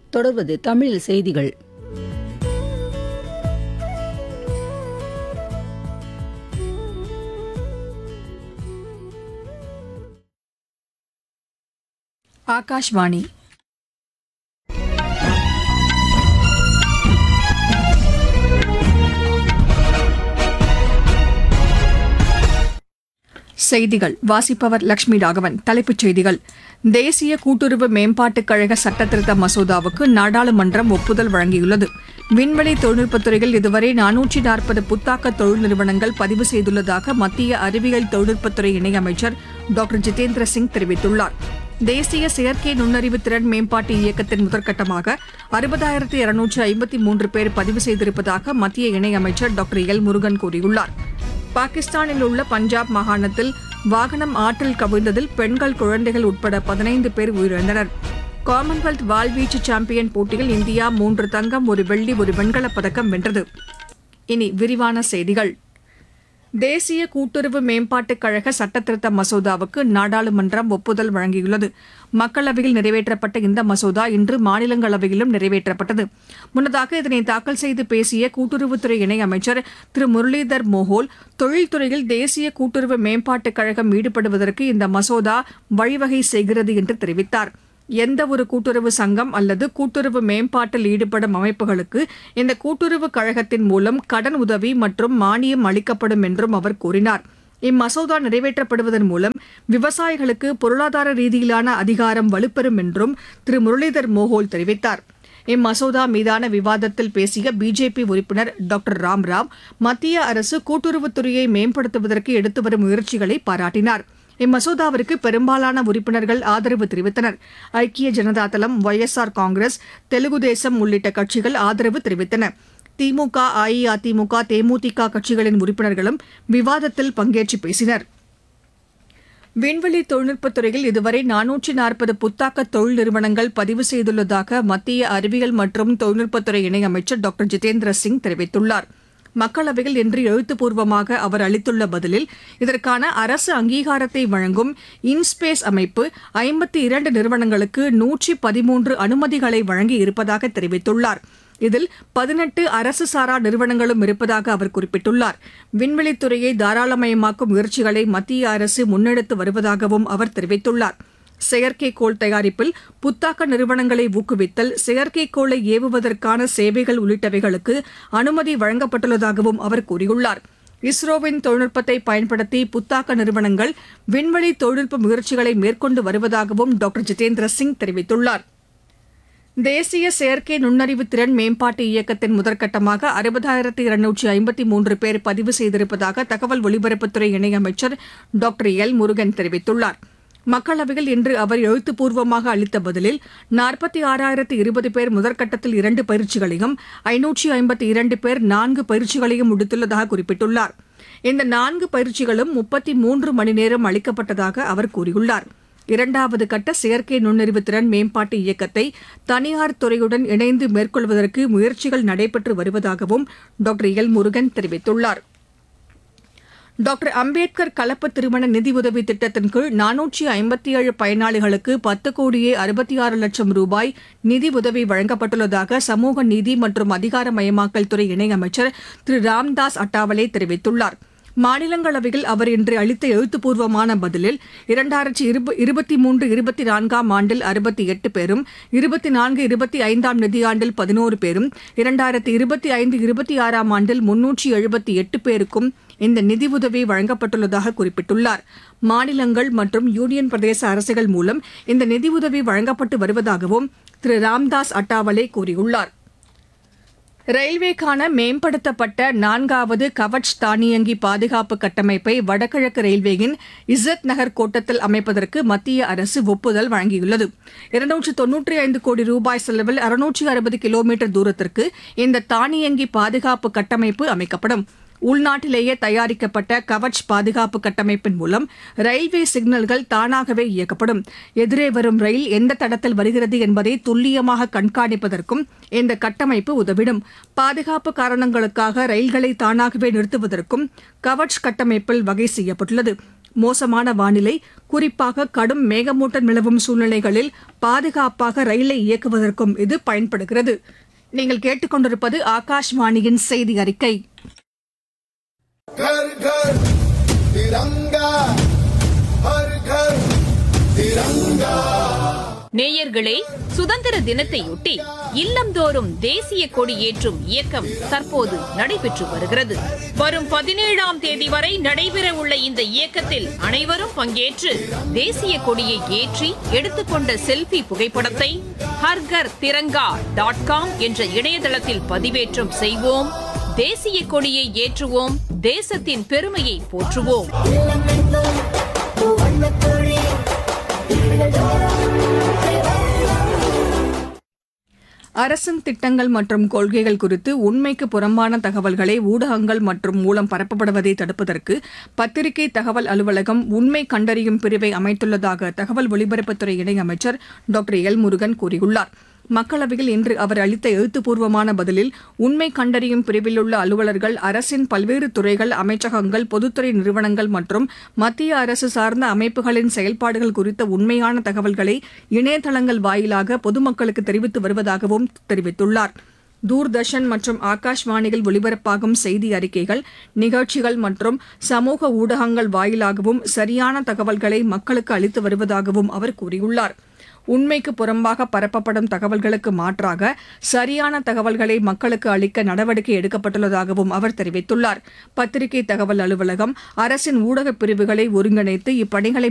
தொடர்வது தமிழில் செய்திகள் ஆகாஷ்வாணி செய்திகள் வாசிப்பவர் லட்சுமி ராகவன் தலைப்புச் செய்திகள் தேசிய கூட்டுறவு மேம்பாட்டுக் கழக சட்டத்திருத்த மசோதாவுக்கு நாடாளுமன்றம் ஒப்புதல் வழங்கியுள்ளது விண்வெளி தொழில்நுட்பத்துறையில் இதுவரை நானூற்றி நாற்பது புத்தாக்க தொழில் நிறுவனங்கள் பதிவு செய்துள்ளதாக மத்திய அறிவியல் தொழில்நுட்பத்துறை இணையமைச்சர் டாக்டர் ஜிதேந்திர சிங் தெரிவித்துள்ளார் தேசிய செயற்கை நுண்ணறிவு திறன் மேம்பாட்டு இயக்கத்தின் முதற்கட்டமாக அறுபதாயிரத்து இருநூற்று ஐம்பத்தி மூன்று பேர் பதிவு செய்திருப்பதாக மத்திய இணையமைச்சர் டாக்டர் எல் முருகன் கூறியுள்ளார் பாகிஸ்தானில் உள்ள பஞ்சாப் மாகாணத்தில் வாகனம் ஆற்றில் கவிழ்ந்ததில் பெண்கள் குழந்தைகள் உட்பட பதினைந்து பேர் உயிரிழந்தனர் காமன்வெல்த் வாள்வீச்சு சாம்பியன் போட்டியில் இந்தியா மூன்று தங்கம் ஒரு வெள்ளி ஒரு வெண்கலப் பதக்கம் வென்றது இனி விரிவான செய்திகள் தேசிய கூட்டுறவு மேம்பாட்டுக் கழக சட்டத்திருத்த மசோதாவுக்கு நாடாளுமன்றம் ஒப்புதல் வழங்கியுள்ளது மக்களவையில் நிறைவேற்றப்பட்ட இந்த மசோதா இன்று மாநிலங்களவையிலும் நிறைவேற்றப்பட்டது முன்னதாக இதனை தாக்கல் செய்து பேசிய கூட்டுறவுத்துறை இணையமைச்சர் திரு முரளிதர் மோஹோல் தொழில்துறையில் தேசிய கூட்டுறவு மேம்பாட்டுக் கழகம் ஈடுபடுவதற்கு இந்த மசோதா வழிவகை செய்கிறது என்று தெரிவித்தார் எந்த ஒரு கூட்டுறவு சங்கம் அல்லது கூட்டுறவு மேம்பாட்டில் ஈடுபடும் அமைப்புகளுக்கு இந்த கூட்டுறவு கழகத்தின் மூலம் கடன் உதவி மற்றும் மானியம் அளிக்கப்படும் என்றும் அவர் கூறினார் இம்மசோதா நிறைவேற்றப்படுவதன் மூலம் விவசாயிகளுக்கு பொருளாதார ரீதியிலான அதிகாரம் வலுப்பெறும் என்றும் திரு முரளிதர் மோகோல் தெரிவித்தார் இம்மசோதா மீதான விவாதத்தில் பேசிய பிஜேபி உறுப்பினர் டாக்டர் ராம்ராவ் மத்திய அரசு கூட்டுறவுத்துறையை மேம்படுத்துவதற்கு எடுத்து வரும் முயற்சிகளை பாராட்டினார் இம்மசோதாவிற்கு பெரும்பாலான உறுப்பினர்கள் ஆதரவு தெரிவித்தனர் ஐக்கிய ஜனதா தளம் ஒய்எஸ்ஆர் காங்கிரஸ் தெலுங்கு தேசம் உள்ளிட்ட கட்சிகள் ஆதரவு தெரிவித்தன திமுக அஇஅதிமுக தேமுதிக கட்சிகளின் உறுப்பினர்களும் விவாதத்தில் பங்கேற்று பேசினர் விண்வெளி தொழில்நுட்பத் துறையில் இதுவரை நானூற்றி நாற்பது புத்தாக்க தொழில் நிறுவனங்கள் பதிவு செய்துள்ளதாக மத்திய அறிவியல் மற்றும் தொழில்நுட்பத்துறை இணையமைச்சர் டாக்டர் ஜிதேந்திர சிங் தெரிவித்துள்ளார் மக்களவையில் இன்று எழுத்துப்பூர்வமாக அவர் அளித்துள்ள பதிலில் இதற்கான அரசு அங்கீகாரத்தை வழங்கும் இன்ஸ்பேஸ் அமைப்பு ஐம்பத்தி இரண்டு நிறுவனங்களுக்கு நூற்றி பதிமூன்று அனுமதிகளை வழங்கி இருப்பதாக தெரிவித்துள்ளார் இதில் பதினெட்டு அரசு சாரா நிறுவனங்களும் இருப்பதாக அவர் குறிப்பிட்டுள்ளார் விண்வெளித்துறையை தாராளமயமாக்கும் முயற்சிகளை மத்திய அரசு முன்னெடுத்து வருவதாகவும் அவர் தெரிவித்துள்ளார் செயற்கைக்கோள் தயாரிப்பில் புத்தாக்க நிறுவனங்களை ஊக்குவித்தல் செயற்கைக்கோளை ஏவுவதற்கான சேவைகள் உள்ளிட்டவைகளுக்கு அனுமதி வழங்கப்பட்டுள்ளதாகவும் அவர் கூறியுள்ளார் இஸ்ரோவின் தொழில்நுட்பத்தை பயன்படுத்தி புத்தாக்க நிறுவனங்கள் விண்வெளி தொழில்நுட்ப முயற்சிகளை மேற்கொண்டு வருவதாகவும் டாக்டர் ஜிதேந்திர சிங் தெரிவித்துள்ளார் தேசிய செயற்கை நுண்ணறிவு திறன் மேம்பாட்டு இயக்கத்தின் முதற்கட்டமாக அறுபதாயிரத்து இருநூற்றி ஐம்பத்தி மூன்று பேர் பதிவு செய்திருப்பதாக தகவல் ஒலிபரப்புத்துறை இணையமைச்சர் டாக்டர் எல் முருகன் தெரிவித்துள்ளார் மக்களவையில் இன்று அவர் எழுத்துப்பூர்வமாக அளித்த பதிலில் நாற்பத்தி ஆறாயிரத்து இருபது பேர் முதற்கட்டத்தில் இரண்டு பயிற்சிகளையும் ஐநூற்றி ஐம்பத்தி இரண்டு பேர் நான்கு பயிற்சிகளையும் முடித்துள்ளதாக குறிப்பிட்டுள்ளார் இந்த நான்கு பயிற்சிகளும் முப்பத்தி மூன்று மணி நேரம் அளிக்கப்பட்டதாக அவர் கூறியுள்ளார் இரண்டாவது கட்ட செயற்கை நுண்ணறிவு திறன் மேம்பாட்டு இயக்கத்தை தனியார் துறையுடன் இணைந்து மேற்கொள்வதற்கு முயற்சிகள் நடைபெற்று வருவதாகவும் டாக்டர் எல் முருகன் தெரிவித்துள்ளார் டாக்டர் அம்பேத்கர் கலப்பு திருமண நிதியுதவி திட்டத்தின் கீழ் நானூற்றி ஐம்பத்தி ஏழு பயனாளிகளுக்கு பத்து கோடியே அறுபத்தி ஆறு லட்சம் ரூபாய் நிதி உதவி வழங்கப்பட்டுள்ளதாக சமூக நீதி மற்றும் அதிகாரமயமாக்கல் துறை இணையமைச்சர் திரு ராம்தாஸ் அட்டாவலே தெரிவித்துள்ளார் மாநிலங்களவையில் அவர் இன்று அளித்த எழுத்துப்பூர்வமான பதிலில் இரண்டாயிரத்தி இருபத்தி மூன்று இருபத்தி நான்காம் ஆண்டில் அறுபத்தி எட்டு பேரும் இருபத்தி நான்கு இருபத்தி ஐந்தாம் நிதியாண்டில் பதினோரு பேரும் இரண்டாயிரத்தி இருபத்தி ஐந்து இருபத்தி ஆறாம் ஆண்டில் முன்னூற்றி எழுபத்தி எட்டு பேருக்கும் இந்த நிதியுதவி வழங்கப்பட்டுள்ளதாக குறிப்பிட்டுள்ளார் மாநிலங்கள் மற்றும் யூனியன் பிரதேச அரசுகள் மூலம் இந்த நிதியுதவி வழங்கப்பட்டு வருவதாகவும் திரு ராம்தாஸ் அட்டாவலே கூறியுள்ளார் ரயில்வேக்கான மேம்படுத்தப்பட்ட நான்காவது கவச் தானியங்கி பாதுகாப்பு கட்டமைப்பை வடகிழக்கு ரயில்வேயின் இசத் நகர் கோட்டத்தில் அமைப்பதற்கு மத்திய அரசு ஒப்புதல் வழங்கியுள்ளது இருநூற்று தொன்னூற்றி ஐந்து கோடி ரூபாய் செலவில் அறுநூற்றி அறுபது கிலோமீட்டர் தூரத்திற்கு இந்த தானியங்கி பாதுகாப்பு கட்டமைப்பு அமைக்கப்படும் உள்நாட்டிலேயே தயாரிக்கப்பட்ட கவச் பாதுகாப்பு கட்டமைப்பின் மூலம் ரயில்வே சிக்னல்கள் தானாகவே இயக்கப்படும் எதிரே வரும் ரயில் எந்த தடத்தில் வருகிறது என்பதை துல்லியமாக கண்காணிப்பதற்கும் இந்த கட்டமைப்பு உதவிடும் பாதுகாப்பு காரணங்களுக்காக ரயில்களை தானாகவே நிறுத்துவதற்கும் கவச் கட்டமைப்பில் வகை செய்யப்பட்டுள்ளது மோசமான வானிலை குறிப்பாக கடும் மேகமூட்டம் நிலவும் சூழ்நிலைகளில் பாதுகாப்பாக ரயிலை இயக்குவதற்கும் இது பயன்படுகிறது நீங்கள் கேட்டுக்கொண்டிருப்பது ஆகாஷ்வாணியின் செய்தி அறிக்கை घर घर तिरंगा हर घर तिरंगा நேயர்களே சுதந்திர தினத்தையொட்டி இல்லந்தோறும் தேசிய கொடி ஏற்றும் இயக்கம் தற்போது நடைபெற்று வருகிறது வரும் பதினேழாம் தேதி வரை நடைபெற உள்ள இந்த இயக்கத்தில் அனைவரும் பங்கேற்று தேசிய கொடியை ஏற்றி எடுத்துக்கொண்ட செல்ஃபி புகைப்படத்தை ஹர்கர் திரங்கா டாட் காம் என்ற இணையதளத்தில் பதிவேற்றம் செய்வோம் தேசிய கொடியை ஏற்றுவோம் தேசத்தின் பெருமையை போற்றுவோம் அரசின் திட்டங்கள் மற்றும் கொள்கைகள் குறித்து உண்மைக்கு புறம்பான தகவல்களை ஊடகங்கள் மற்றும் மூலம் பரப்பப்படுவதை தடுப்பதற்கு பத்திரிகை தகவல் அலுவலகம் உண்மை கண்டறியும் பிரிவை அமைத்துள்ளதாக தகவல் ஒலிபரப்புத்துறை இணையமைச்சர் டாக்டர் எல் முருகன் கூறியுள்ளார் மக்களவையில் இன்று அவர் அளித்த எழுத்துப்பூர்வமான பதிலில் உண்மை கண்டறியும் பிரிவில் உள்ள அலுவலர்கள் அரசின் பல்வேறு துறைகள் அமைச்சகங்கள் பொதுத்துறை நிறுவனங்கள் மற்றும் மத்திய அரசு சார்ந்த அமைப்புகளின் செயல்பாடுகள் குறித்த உண்மையான தகவல்களை இணையதளங்கள் வாயிலாக பொதுமக்களுக்கு தெரிவித்து வருவதாகவும் தெரிவித்துள்ளார் தூர்தர்ஷன் மற்றும் ஆகாஷ்வாணியில் ஒலிபரப்பாகும் செய்தி அறிக்கைகள் நிகழ்ச்சிகள் மற்றும் சமூக ஊடகங்கள் வாயிலாகவும் சரியான தகவல்களை மக்களுக்கு அளித்து வருவதாகவும் அவர் கூறியுள்ளார் உண்மைக்கு புறம்பாக பரப்பப்படும் தகவல்களுக்கு மாற்றாக சரியான தகவல்களை மக்களுக்கு அளிக்க நடவடிக்கை எடுக்கப்பட்டுள்ளதாகவும் அவர் தெரிவித்துள்ளார் பத்திரிகை தகவல் அலுவலகம் அரசின் ஊடகப் பிரிவுகளை ஒருங்கிணைத்து இப்பணிகளை